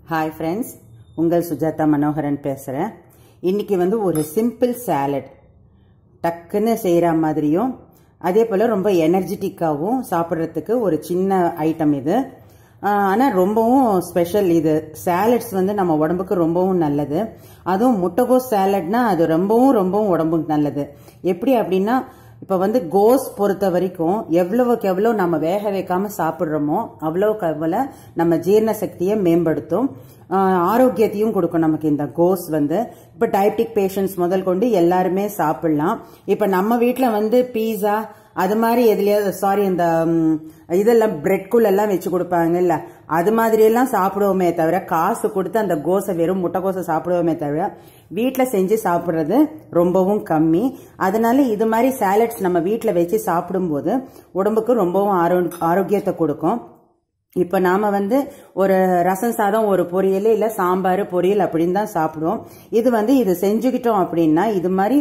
hi friends உங்கள் சுஜாதா மனோகரன் பேசுகிறேன் இன்னைக்கு வந்து ஒரு சிம்பிள் சாலட் டக்குன்னு செய்கிற மாதிரியும் அதே போல் ரொம்ப எனர்ஜெட்டிக்காகவும் சாப்பிட்றதுக்கு ஒரு சின்ன ஐட்டம் இது ஆனால் ரொம்பவும் ஸ்பெஷல் இது சாலட்ஸ் வந்து நம்ம உடம்புக்கு ரொம்பவும் நல்லது அதுவும் முட்டைகோஸ் சாலட்னா அது ரொம்பவும் ரொம்பவும் உடம்புக்கு நல்லது எப்படி அப்படின்னா இப்போ வந்து கோஸ் பொறுத்த வரைக்கும் எவ்வளவுக்கு எவ்வளோ நம்ம வேக வைக்காம சாப்பிட்றோமோ அவ்வளவுக்கு அவ்வளோ நம்ம ஜீரண சக்தியை மேம்படுத்தும் ஆஹ் ஆரோக்கியத்தையும் கொடுக்கும் நமக்கு இந்த கோஸ் வந்து இப்போ டயபெட்டிக் பேஷண்ட்ஸ் முதல் கொண்டு எல்லாருமே சாப்பிடலாம் இப்போ நம்ம வீட்டில் வந்து பீஸா அது மாதிரி எதுலயாவது சாரி இந்த ம், இதெல்லாம் பிரெட்குள்ளெல்லாம் வச்சு கொடுப்பாங்க இல்ல அது மாதிரி எல்லாம் சாப்பிடுவோமே தவிர காசு கொடுத்து அந்த கோஸை வெறும் முட்டைக்கோசை சாப்பிடுவோமே தவிர வீட்டில் செஞ்சு சாப்பிட்றது ரொம்பவும் கம்மி அதனால இது மாதிரி சாலட்ஸ் நம்ம வீட்டில் வச்சு சாப்பிடும்போது உடம்புக்கு ரொம்பவும் ஆரோ ஆரோக்கியத்தை கொடுக்கும் இப்போ நாம வந்து ஒரு ரசம் சாதம் ஒரு பொரியல் இல்லை சாம்பார் பொரியல் அப்படின்னு தான் சாப்பிடுவோம் இது வந்து இது செஞ்சுக்கிட்டோம் அப்படின்னா இது மாதிரி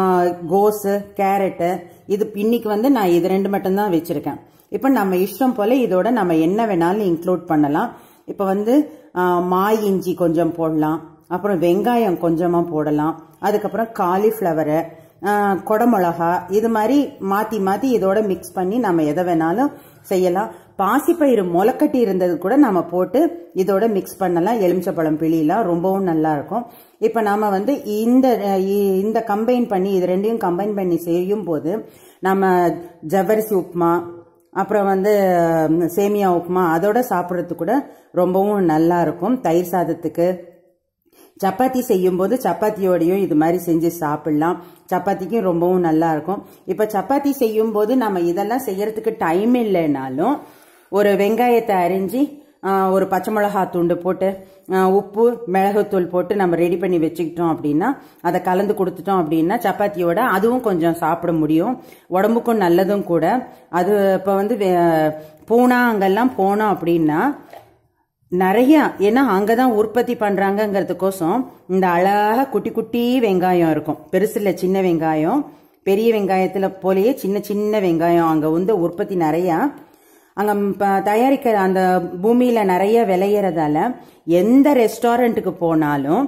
கோஸு கேரட்டு இது இன்னைக்கு வந்து நான் இது ரெண்டு மட்டும்தான் வச்சிருக்கேன் இப்போ நம்ம இஷ்டம் போல இதோட நம்ம என்ன வேணாலும் இன்க்ளூட் பண்ணலாம் இப்போ வந்து ஆ, மாய் இஞ்சி கொஞ்சம் போடலாம் அப்புறம் வெங்காயம் கொஞ்சமா போடலாம் அதுக்கப்புறம் காலிஃப்ளவரு கொடமிளகா இது மாதிரி மாத்தி மாத்தி இதோட மிக்ஸ் பண்ணி நம்ம எதை வேணாலும் செய்யலாம் பாசிப்பயிறு முளைக்கட்டி இருந்தது கூட நம்ம போட்டு இதோட மிக்ஸ் பண்ணலாம் எலுமிச்சப்பழம் பிழியலாம் ரொம்பவும் நல்லா இருக்கும் இப்போ நாம வந்து இந்த அஹ், இ- இந்த கம்பைன் பண்ணி இது ரெண்டையும் கம்பைன் பண்ணி செய்யும் போது நம்ம ஜவ்வரிசி உப்புமா அப்புறம் வந்து ம், சேமியா உப்புமா அதோட சாப்பிட்றதுக்கு கூட ரொம்பவும் நல்லா இருக்கும் தயிர் சாதத்துக்கு சப்பாத்தி செய்யும்போது சப்பாத்தியோடையும் இது மாதிரி செஞ்சு சாப்பிடலாம் சப்பாத்திக்கும் ரொம்பவும் நல்லா இருக்கும் இப்போ சப்பாத்தி செய்யும்போது நம்ம இதெல்லாம் செய்யறதுக்கு டைம் இல்லைனாலும் ஒரு வெங்காயத்தை அரிஞ்சு ஆ, ஒரு பச்சை மிளகா துண்டு போட்டு ஆ, உப்பு மிளகுத்தூள் போட்டு நம்ம ரெடி பண்ணி வச்சுக்கிட்டோம் அப்படின்னா அதை கலந்து கொடுத்துட்டோம் அப்படின்னா சப்பாத்தியோட அதுவும் கொஞ்சம் சாப்பிட முடியும் உடம்புக்கும் நல்லதும் கூட அது இப்போ வந்து வே- பூனா அங்கெல்லாம் போனோம் அப்படின்னா நிறைய ஏன்னா அங்கதான் உற்பத்தி பண்றாங்கங்கிறதுக்கோசம் இந்த அழகா குட்டி குட்டி வெங்காயம் இருக்கும் பெருசுல சின்ன வெங்காயம் பெரிய வெங்காயத்துல போலயே சின்ன சின்ன வெங்காயம் அங்க வந்து உற்பத்தி நிறைய அங்க ம், ப- தயாரிக்கிற அந்த பூமியில நிறைய விளையறதால எந்த ரெஸ்டாரண்ட்டுக்கு போனாலும்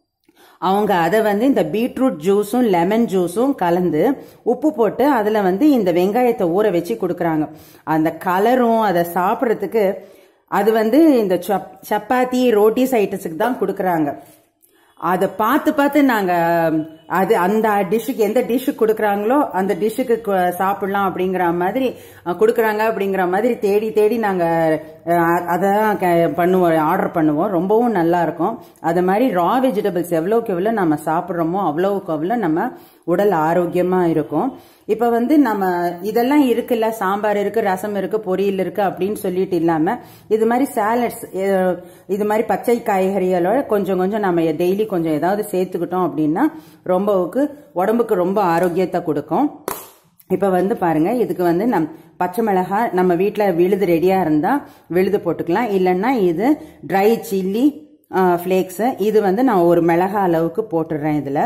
அவங்க அதை வந்து இந்த பீட்ரூட் ஜூஸும் லெமன் ஜூஸும் கலந்து உப்பு போட்டு அதில் வந்து இந்த வெங்காயத்தை ஊற வச்சு கொடுக்குறாங்க அந்த கலரும் அதை சாப்பிட்றதுக்கு அது வந்து இந்த சப் சப்பாத்தி ரோட்டிஸ் ஐட்டஸுக்கு தான் கொடுக்குறாங்க அதை பார்த்து பார்த்து நாங்கள் அது அந்த டிஷ்ஷுக்கு எந்த டிஷ்ஷுக்கு கொடுக்குறாங்களோ அந்த டிஷ்ஷுக்கு சாப்பிடலாம் அப்படிங்கிற மாதிரி அஹ், கொடுக்குறாங்க அப்படிங்கிற மாதிரி தேடி தேடி நாங்கள் அதை பண்ணுவோம் ஆர்டர் பண்ணுவோம் ரொம்பவும் நல்லா இருக்கும் அது மாதிரி ரா வெஜிடபிள்ஸ் எவ்வளோக்கு எவ்வளோ நம்ம சாப்பிட்றோமோ அவ்வளோக்கு அவ்வளோ நம்ம உடல் ஆரோக்கியமாக இருக்கும் இப்போ வந்து நம்ம இதெல்லாம் இருக்குல்ல சாம்பார் இருக்கு ரசம் இருக்கு பொரியல் இருக்கு அப்படின்னு சொல்லிட்டு இல்லாம இது மாதிரி சாலட்ஸ் இது மாதிரி பச்சை காய்கறிகளோட கொஞ்சம் கொஞ்சம் நம்ம டெய்லி கொஞ்சம் ஏதாவது சேர்த்துக்கிட்டோம் அப்படின்னா ரொம்பவுக்கு உடம்புக்கு ரொம்ப ஆரோக்கியத்தை கொடுக்கும் இப்போ வந்து பாருங்க இதுக்கு வந்து நம் பச்சை மிளகாய் நம்ம வீட்டில் விழுது ரெடியாக இருந்தால் விழுது போட்டுக்கலாம் இல்லைன்னா இது ட்ரை சில்லி ஃப்ளேக்ஸு இது வந்து நான் ஒரு மிளகாய் அளவுக்கு போட்டுடுறேன் இதில்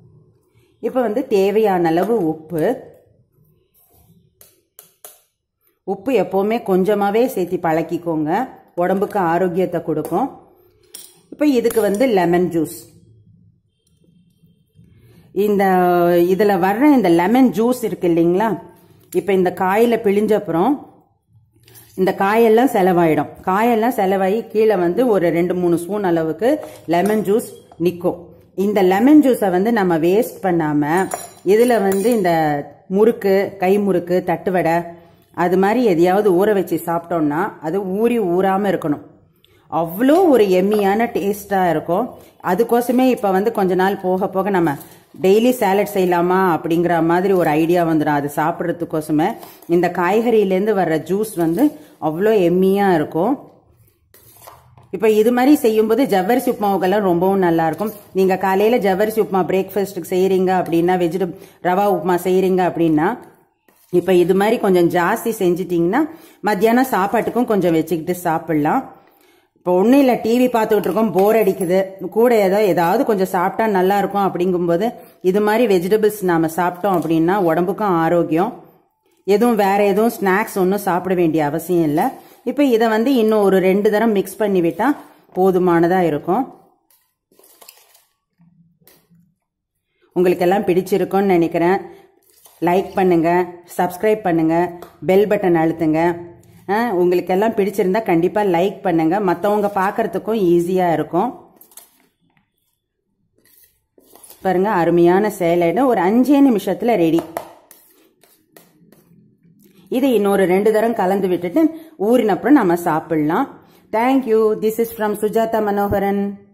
இப்போ வந்து தேவையான அளவு உப்பு உப்பு எப்போவுமே கொஞ்சமாகவே சேர்த்து பழக்கிக்கோங்க உடம்புக்கு ஆரோக்கியத்தை கொடுக்கும் இப்போ இதுக்கு வந்து லெமன் ஜூஸ் இந்த இதில் வர்ற இந்த லெமன் ஜூஸ் இருக்கு இல்லைங்களா இப்போ இந்த காயில் பிழிஞ்சப்புறம் இந்த காயெல்லாம் செலவாயிடும் காயெல்லாம் செலவாகி கீழே வந்து ஒரு ரெண்டு மூணு ஸ்பூன் அளவுக்கு லெமன் ஜூஸ் நிற்கும் இந்த லெமன் ஜூஸை வந்து நம்ம வேஸ்ட் பண்ணாம இதில் வந்து இந்த முறுக்கு கை முறுக்கு தட்டுவடை அது மாதிரி எதையாவது ஊற வச்சு சாப்பிட்டோம்னா அது ஊறி ஊறாம இருக்கணும் அவ்வளோ ஒரு எம்மியான டேஸ்டாக இருக்கும் அதுக்கோசமே இப்போ வந்து கொஞ்ச நாள் போக போக நம்ம டெய்லி சாலட் செய்யலாமா அப்படிங்கிற மாதிரி ஒரு ஐடியா வந்துடும் அது சாப்பிட்றதுக்கோசமே இந்த காய்கறியிலேருந்து வர்ற ஜூஸ் வந்து அவ்வளோ எம்மியாக இருக்கும் இப்போ இது மாதிரி செய்யும்போது ஜவ்வரிசி உப்புமாவுக்கெல்லாம் ரொம்பவும் நல்லா இருக்கும் நீங்க காலையில ஜவ்வரிசி உப்புமா பிரேக்ஃபாஸ்ட்டுக்கு செய்றீங்க அப்படின்னா வெஜிடபிள் ரவா உப்புமா செய்றீங்க அப்படின்னா இப்போ இது மாதிரி கொஞ்சம் ஜாஸ்தி செஞ்சிட்டிங்கன்னா மத்தியானம் சாப்பாட்டுக்கும் கொஞ்சம் வச்சுக்கிட்டு சாப்பிடலாம் இப்போ ஒன்றும் இல்லை டிவி பார்த்துக்கிட்டு இருக்கோம் போர் அடிக்குது கூட ஏதோ ஏதாவது கொஞ்சம் சாப்பிட்டா நல்லா இருக்கும் அப்படிங்கும்போது இது மாதிரி வெஜிடபிள்ஸ் நாம சாப்பிட்டோம் அப்படின்னா உடம்புக்கும் ஆரோக்கியம் எதுவும் வேற எதுவும் ஸ்நாக்ஸ் ஒன்றும் சாப்பிட வேண்டிய அவசியம் இல்லை இப்போ இதை வந்து இன்னும் ஒரு ரெண்டு தரம் மிக்ஸ் பண்ணி விட்டா போதுமானதாக இருக்கும் உங்களுக்கு எல்லாம் பிடிச்சிருக்கும்னு நினைக்கிறேன் லைக் பண்ணுங்க சப்ஸ்கிரைப் பண்ணுங்க பெல் பட்டன் அழுத்துங்க ஆ, உங்களுக்கு எல்லாம் பிடிச்சிருந்தா கண்டிப்பாக லைக் பண்ணுங்க மற்றவங்க பார்க்கறதுக்கும் ஈஸியாக இருக்கும் பாருங்க அருமையான சேலடு ஒரு அஞ்சே நிமிஷத்துல ரெடி இதை இன்னொரு ரெண்டு தரம் கலந்து விட்டுட்டு ஊறினப்புறம் நம்ம சாப்பிடலாம் thank you this is from Sujatha Manoharan